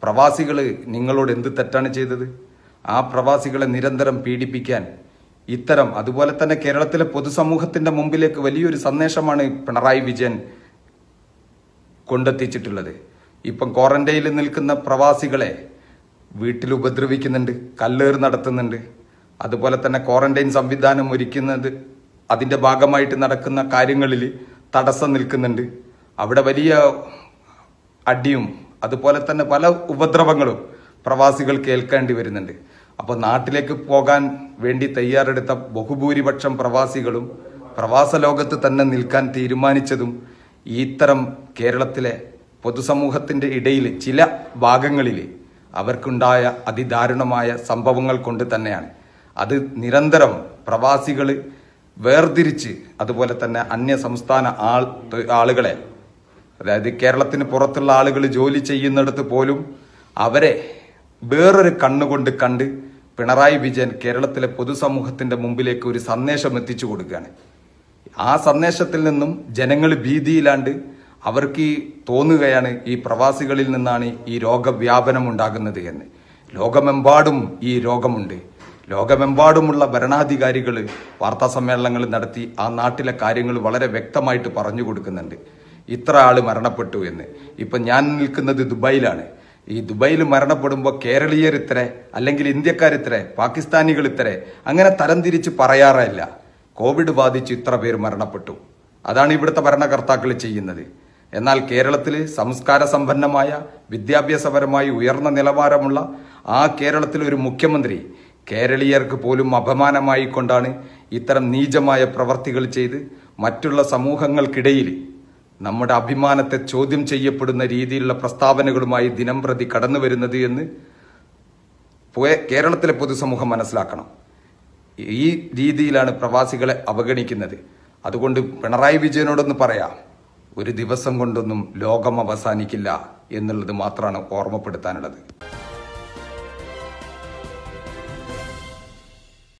പ്രവാസികൾ നിങ്ങളോട് എന്ത് തെറ്റാണ് ചെയ്തത് ആ പ്രവാസികളെ നിരന്തരം പീഡിപ്പിക്കാൻ ഇത്തരം അതുപോലെ തന്നെ കേരളത്തിലെ പൊതുസമൂഹത്തിന്റെ മുമ്പിലേക്ക് വലിയൊരു സന്ദേശമാണ് പിണറായി വിജയൻ കൊണ്ടെത്തിച്ചിട്ടുള്ളത് ഇപ്പം ക്വാറന്റൈനിൽ നിൽക്കുന്ന പ്രവാസികളെ വീട്ടിൽ ഉപദ്രവിക്കുന്നുണ്ട് കല്ലേറ് നടത്തുന്നുണ്ട് അതുപോലെ തന്നെ ക്വാറന്റൈൻ സംവിധാനം ഒരുക്കുന്നത് അതിന്റെ ഭാഗമായിട്ട് നടക്കുന്ന കാര്യങ്ങളിൽ തടസ്സം നിൽക്കുന്നുണ്ട് അവിടെ വലിയ അടിയും അതുപോലെ തന്നെ പല ഉപദ്രവങ്ങളും പ്രവാസികൾ കേൾക്കേണ്ടി വരുന്നുണ്ട് അപ്പോൾ നാട്ടിലേക്ക് പോകാൻ വേണ്ടി തയ്യാറെടുത്ത ബഹുഭൂരിപക്ഷം പ്രവാസികളും പ്രവാസ ലോകത്ത് തന്നെ നിൽക്കാൻ തീരുമാനിച്ചതും ഇത്തരം കേരളത്തിലെ പൊതുസമൂഹത്തിന്റെ ഇടയിൽ ചില ഭാഗങ്ങളിൽ അവർക്കുണ്ടായ അതിദാരുണമായ സംഭവങ്ങൾ കൊണ്ട് തന്നെയാണ് അത് നിരന്തരം പ്രവാസികൾ വേർതിരിച്ച് അതുപോലെ തന്നെ അന്യ സംസ്ഥാന ആൾ ആളുകളെ അതായത് കേരളത്തിന് പുറത്തുള്ള ആളുകൾ ജോലി ചെയ്യുന്നിടത്ത് പോലും അവരെ വേറൊരു കണ്ണുകൊണ്ട് കണ്ട് പിണറായി വിജയൻ കേരളത്തിലെ പൊതുസമൂഹത്തിന്റെ മുമ്പിലേക്ക് ഒരു സന്ദേശം എത്തിച്ചു കൊടുക്കുകയാണ് ആ സന്ദേശത്തിൽ നിന്നും ജനങ്ങൾ ഭീതിയിലാണ്ട് അവർക്ക് ഈ തോന്നുകയാണ് ഈ പ്രവാസികളിൽ നിന്നാണ് ഈ രോഗവ്യാപനം ഉണ്ടാകുന്നത് എന്ന് ലോകമെമ്പാടും ഈ രോഗമുണ്ട് ലോകമെമ്പാടുമുള്ള ഭരണാധികാരികൾ വാർത്താ സമ്മേളനങ്ങൾ നടത്തി ആ നാട്ടിലെ കാര്യങ്ങൾ വളരെ വ്യക്തമായിട്ട് പറഞ്ഞു കൊടുക്കുന്നുണ്ട് ഇത്ര ആള് മരണപ്പെട്ടു എന്ന് ഇപ്പൊ ഞാൻ നിൽക്കുന്നത് ദുബായിലാണ് ഈ ദുബായിൽ മരണപ്പെടുമ്പോൾ കേരളീയർ ഇത്ര അല്ലെങ്കിൽ ഇന്ത്യക്കാർ ഇത്ര പാകിസ്ഥാനികൾ ഇത്ര അങ്ങനെ തരംതിരിച്ച് പറയാറില്ല കോവിഡ് ബാധിച്ച് ഇത്ര പേർ മരണപ്പെട്ടു അതാണ് ഇവിടുത്തെ ഭരണകർത്താക്കൾ ചെയ്യുന്നത് എന്നാൽ കേരളത്തിൽ സംസ്കാര സമ്പന്നമായ വിദ്യാഭ്യാസപരമായി ഉയർന്ന നിലവാരമുള്ള ആ കേരളത്തിലെ ഒരു മുഖ്യമന്ത്രി കേരളീയർക്ക് പോലും അപമാനമായി കൊണ്ടാണ് ഇത്തരം നീചമായ പ്രവർത്തികൾ ചെയ്ത് മറ്റുള്ള സമൂഹങ്ങൾക്കിടയിൽ നമ്മുടെ അഭിമാനത്തെ ചോദ്യം ചെയ്യപ്പെടുന്ന രീതിയിലുള്ള പ്രസ്താവനകളുമായി ദിനം പ്രതി കടന്നു വരുന്നത് എന്ന് പോയ- കേരളത്തിലെ പൊതുസമൂഹം മനസ്സിലാക്കണം ഈ രീതിയിലാണ് പ്രവാസികളെ അവഗണിക്കുന്നത് അതുകൊണ്ട് പിണറായി വിജയനോടൊന്ന് പറയാം ഒരു ദിവസം കൊണ്ടൊന്നും ലോകം അവസാനിക്കില്ല എന്നുള്ളത് മാത്രമാണ് ഓർമ്മപ്പെടുത്താനുള്ളത്